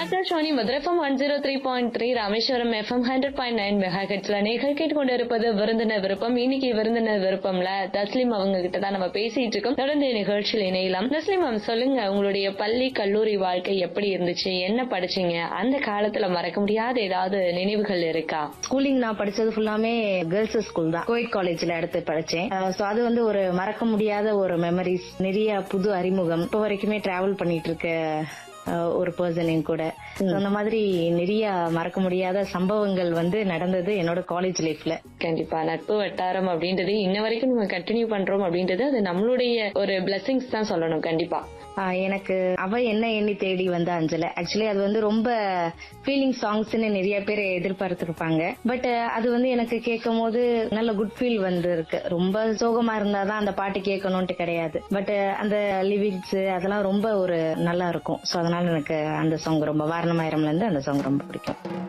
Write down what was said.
Akashvani Madurai FM one zero three point three Rameswaram FM hundred point nine மெகாஹெட்ஸ்ல நீங்கள் கேட்டுக்கொண்டிருப்பது விருந்தினர் விருப்பம் இன்னைக்கு விருந்தினர் விருப்பம்ல தஸ்லிம் அவங்க கிட்ட தான் நம்ம பேசிட்டு இருக்கோம் தொடர்ந்து நிகழ்ச்சியில் இணையலாம் தஸ்லிம் மேம் சொல்லுங்க உங்களுடைய பள்ளி கல்லூரி வாழ்க்கை எப்படி இருந்துச்சு என்ன படிச்சீங்க அந்த காலத்துல மறக்க முடியாத ஏதாவது நினைவுகள் இருக்கா ஸ்கூலிங் நான் படிச்சது ஃபுல்லாமே கேர்ள்ஸ் ஸ்கூல் தான் கோயிட் காலேஜ்ல எடுத்து படிச்சேன் சோ அது வந்து ஒரு மறக்க முடியாத ஒரு மெமரிஸ் நிறைய புது அறிமுகம் இப்போ வரைக்குமே டிராவல் பண்ணிட்டு இருக்க அஹ், ஒரு பர்சன் என் கூட So, அந்த மாதிரி நிறைய மறக்க முடியாத சம்பவங்கள் வந்து நடந்தது என்னோட காலேஜ் லைஃப்ல கண்டிப்பா நட்பு வட்டாரம் அப்படின்றது இன்ன வரைக்கும் நம்ம கண்டினியூ பண்றோம் அப்படின்றது அது நம்மளுடைய ஒரு பிளெஸிங்ஸ் தான் சொல்லணும் கண்டிப்பா ஆஹ் எனக்கு அவ என்ன எண்ணி தேடி வந்த அஞ்சல ஆக்சுவலி அது வந்து ரொம்ப ஃபீலிங் சாங்ஸ்னு நிறைய பேர் எதிர்பார்த்திருப்பாங்க பட் அது வந்து எனக்கு கேட்கும் போது நல்ல குட் ஃபீல் வந்து இருக்கு ரொம்ப சோகமா இருந்தாதான் அந்த பாட்டு கேட்கணும்ட்டு கிடையாது பட் அந்த லிரிக்ஸ் அதெல்லாம் ரொம்ப ஒரு நல்லா இருக்கும் சோ அதனால எனக்கு அந்த சாங் ரொம்ப வாரணமாயிரம்ல இருந்து அந்த சாங் ரொம்ப பிடிக்கும்